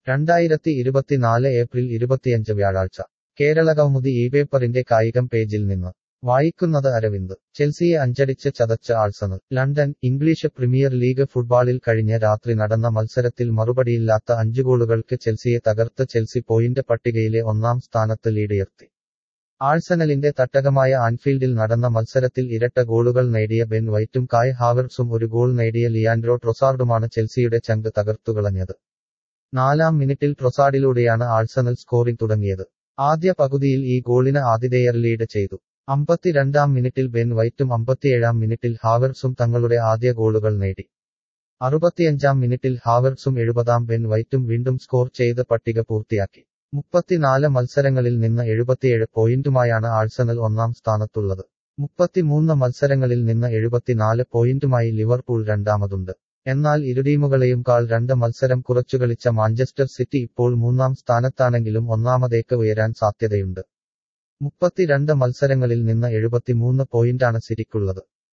രണ്ടായിരത്തി ഇരുപത്തിനാല് ഏപ്രിൽ ഇരുപത്തിയഞ്ച് വ്യാഴാഴ്ച കേരള കൗമുദി ഈ പേപ്പറിന്റെ കായികം പേജിൽ നിന്ന് വായിക്കുന്നത് അരവിന്ദ് ചെൽസിയെ അഞ്ചടിച്ച് ചതച്ച Arsenal London English premier league ഫുട്ബോളിൽ കഴിഞ്ഞ രാത്രി നടന്ന മത്സരത്തിൽ മറുപടിയില്ലാത്ത അഞ്ച് ഗോളുകൾക്ക് ചെൽസിയെ തകർത്ത് ചെൽസി പോയിന്റ് പട്ടികയിലെ ഒന്നാം സ്ഥാനത്ത് ലീഡുയർത്തി ആഴ്സണലിന്റെ തട്ടകമായ ആൻഫീൽഡിൽ നടന്ന മത്സരത്തിൽ ഇരട്ട ഗോളുകൾ നേടിയ ബെൻ വൈറ്റും കായ് ഹാവർട്സും ഒരു ഗോൾ നേടിയ ലിയാൻഡ്രോ ട്രൊസാർഡുമാണ് ചെൽസിയുടെ ചങ്ക് തകർത്തുകളഞ്ഞത് നാലാം മിനിറ്റിൽ ട്രൊസാഡിലൂടെയാണ് ആഴ്സണൽ സ്കോറിംഗ് തുടങ്ങിയത് ആദ്യ പകുതിയിൽ ഈ ഗോളിന് ആതിഥേയർ ലീഡ് ചെയ്തു അമ്പത്തിരണ്ടാം മിനിറ്റിൽ ബെൻ വൈറ്റും അമ്പത്തിയേഴാം മിനിറ്റിൽ ഹാവർട്സും തങ്ങളുടെ ആദ്യ ഗോളുകൾ നേടി അറുപത്തിയഞ്ചാം മിനിറ്റിൽ ഹാവർട്സും എഴുപതാം ബെൻ വൈറ്റും വീണ്ടും സ്കോർ ചെയ്ത് പട്ടിക പൂർത്തിയാക്കി മുപ്പത്തിനാല് മത്സരങ്ങളിൽ നിന്ന് എഴുപത്തിയേഴ് പോയിന്റുമായാണ് ആഴ്സണൽ ഒന്നാം സ്ഥാനത്തുള്ളത് മുപ്പത്തിമൂന്ന് മത്സരങ്ങളിൽ നിന്ന് എഴുപത്തിനാല് പോയിന്റുമായി ലിവർപൂൾ രണ്ടാമതുണ്ട് എന്നാൽ ഇരു ടീമുകളെയും കാൾ രണ്ട് മത്സരം കുറച്ചുകളിച്ച മാഞ്ചസ്റ്റർ സിറ്റി ഇപ്പോൾ മൂന്നാം സ്ഥാനത്താണെങ്കിലും ഒന്നാമതേക്ക് ഉയരാൻ സാധ്യതയുണ്ട് മുപ്പത്തിരണ്ട് മത്സരങ്ങളിൽ നിന്ന് എഴുപത്തിമൂന്ന് പോയിന്റാണ് സിറ്റിക്കുള്ളത്